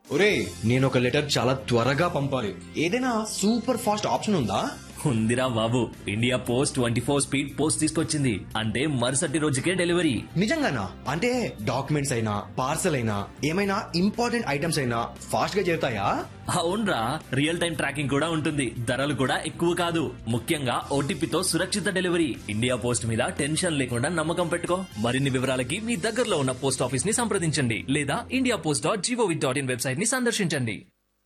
ఒరే నేను ఒక లెటర్ చాలా త్వరగా పంపాలి ఏదైనా సూపర్ ఫాస్ట్ ఆప్షన్ ఉందా ఉందిరా బాబు India post twenty four speed post తీసుకొచ్చింది అంటే మరుసటి రోజుకే డెలివరీ నిజంగానా అంటే డాక్యుమెంట్స్ అయినా పార్సల్ అయినా ఏమైనా ఇంపార్టెంట్ ఐటమ్స్ అయినా ఫాస్ట్ గా చేరుతాయా అవునరా రియల్ టైం ట్రాకింగ్ కూడా ఉంటుంది ధరలు కూడా ఎక్కువ కాదు ముఖ్యంగా ఓటీపీతో సురక్షిత డెలివరీ ఇండియా పోస్ట్ మీద టెన్షన్ లేకుండా నమ్మకం పెట్టుకో మరిన్ని వివరాలకి మీ దగ్గరలో ఉన్న పోస్ట్ ఆఫీస్ ని సంప్రదించండి లేదా India post dot GOV dot in website ని సందర్శించండి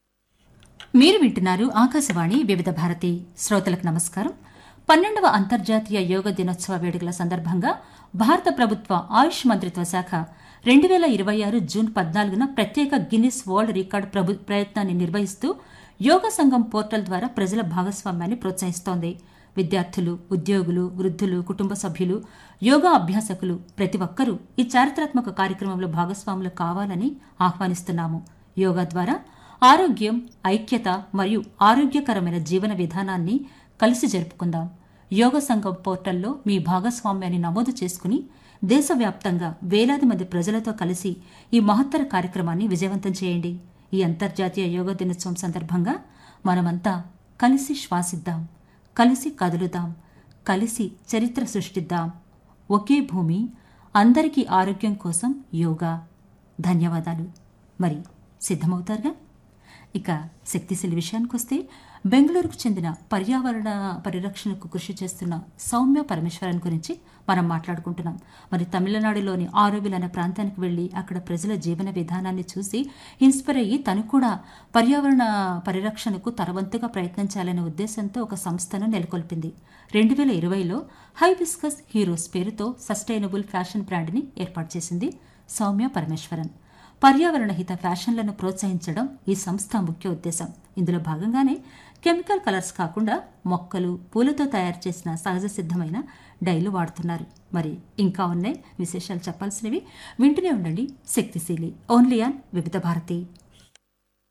మీరు వింటున్నారు ఆకాశవాణి వివిధ భారతి శ్రోతలకు నమస్కారం పన్నెండవ అంతర్జాతీయ యోగ దినోత్సవ వేడుకల సందర్భంగా భారత ప్రభుత్వ ఆయుష్ మంత్రిత్వ శాఖ రెండు వేల ఇరవై ఆరు జూన్ పద్నాలుగున ప్రత్యేక గిన్నిస్ వరల్డ్ రికార్డు ప్రభు ప్రయత్నాన్ని నిర్వహిస్తూ యోగ సంఘం పోర్టల్ ద్వారా ప్రజల భాగస్వామ్యాన్ని ప్రోత్సహిస్తోంది విద్యార్థులు ఉద్యోగులు వృద్ధులు కుటుంబ సభ్యులు యోగా అభ్యాసకులు ప్రతి ఒక్కరూ ఈ చారిత్రాత్మక కార్యక్రమంలో భాగస్వాములు కావాలని ఆహ్వానిస్తున్నాము యోగా ద్వారా ఆరోగ్యం ఐక్యత మరియు ఆరోగ్యకరమైన జీవన విధానాన్ని కలిసి జరుపుకుందాం యోగ సంఘం పోర్టల్లో మీ భాగస్వామ్యాన్ని నమోదు చేసుకుని దేశవ్యాప్తంగా వేలాది మంది ప్రజలతో కలిసి ఈ మహత్తర కార్యక్రమాన్ని విజయవంతం చేయండి ఈ అంతర్జాతీయ యోగా దినోత్సవం సందర్భంగా మనమంతా కలిసి శ్వాసిద్దాం కలిసి కదులుదాం కలిసి చరిత్ర సృష్టిద్దాం ఒకే భూమి అందరికీ ఆరోగ్యం కోసం యోగా ధన్యవాదాలు మరి సిద్ధమవుతారుగా ఇక శక్తిశీలి విషయానికి వస్తే బెంగళూరుకు చెందిన పర్యావరణ పరిరక్షణకు కృషి చేస్తున్న సౌమ్య పరమేశ్వరన్ గురించి మనం మాట్లాడుకుంటున్నాం మరి తమిళనాడులోని ఆరోవిల్ అనే ప్రాంతానికి వెళ్లి అక్కడ ప్రజల జీవన విధానాన్ని చూసి ఇన్స్పైర్ అయ్యి తను కూడా పర్యావరణ పరిరక్షణకు తరవంతుగా ప్రయత్నించాలనే ఉద్దేశంతో ఒక సంస్థను నెలకొల్పింది రెండు వేల ఇరవైలో హైబిస్కస్ హీరోస్ పేరుతో సస్టైనబుల్ ఫ్యాషన్ బ్రాండ్ని ఏర్పాటు చేసింది సౌమ్య పరమేశ్వరన్ పర్యావరణ హిత ఫ్యాషన్లను ప్రోత్సహించడం ఈ సంస్థ ముఖ్య ఉద్దేశం ఇందులో భాగంగానే కెమికల్ కలర్స్ కాకుండా మొక్కలు పూలతో తయారు చేసిన సహజ సిద్ధమైన డైలు వాడుతున్నారు మరి ఇంకా ఉన్నాయి విశేషాలు చెప్పాల్సినవి వింటూనే ఉండండి శక్తిశీలి ఓన్లీ ఆన్ వివిధ భారతి